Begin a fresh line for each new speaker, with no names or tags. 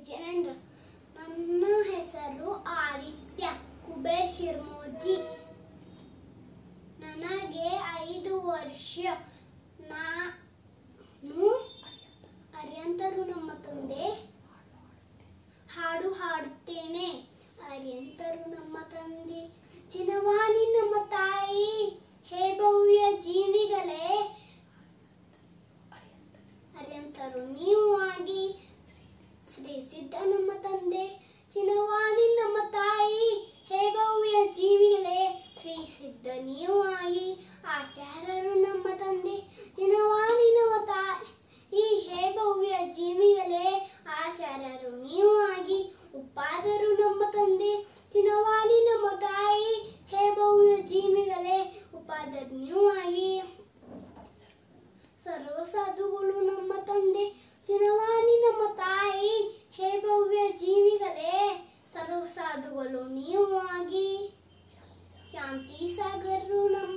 ವಿಜಯೇಂದ್ರ ನನ್ನ ಹೆಸರು ಆದಿತ್ಯ ಕುಬೇರ್ ಶಿರ್ಮೋಜಿ ನನಗೆ ಐದು ವರ್ಷ ನಾನು ಅರಿಯಂತರು ನಮ್ಮ ತಂದೆ ಹಾಡು ಹಾಡುತ್ತೇನೆ ಅರಿಯಂತರು ನಮ್ಮ ತಂದೆ ಚಿನವಾಣಿ ನಮ್ಮ ತಾಯಿ ಹೇ ಭವ್ಯ ಜೀವಿಗಳೇ ಅರಿಯಂತರು ನೀವು ಆಗಿ ಶ್ರೀ ಸಿದ್ಧ ನಮ್ಮ ತಂದೆ ಚಿನವಾಣಿ ನಮ್ಮ ತಾಯಿ ಹೇ ಭವ್ಯ ಜೀವಿಗಳೇ ಶ್ರೀ ಸಿದ್ಧ ನೀವು ಆಗಿ ಆಚಾರ್ಯರು ನಮ್ಮ ತಂದೆ ಚಿನವಾಣಿ ನಮ್ಮ ತಾಯಿ ಈ ಹೇ ಭವ್ಯ ಜೀವಿಗಳೇ ಆಚಾರ್ಯರು ನೀವು ಆಗಿ ಉಪಾದರು ನಮ್ಮ ತಂದೆ ಚಿನವಾಣಿ ನಮ್ಮ ತಾಯಿ ಹೇ ಭವ್ಯ ಜೀವಿಗಳೇ ಉಪಾದರು ನೀವು ಆಗಿ ಸರ್ವ ಸಾಧುಗಳು ನಮ್ಮ ತಂದೆ ಚಿನವಾಣಿ ನಮ್ಮ ತಾಯಿ ಹೇ ಭವ್ಯ ಜೀವಿಗಳೇ ಸರ್ವ ಸಾಧುಗಳು ನೀವು ಆಗಿ ಶಾಂತಿ ಸಾಗರರು ನಮ್ಮ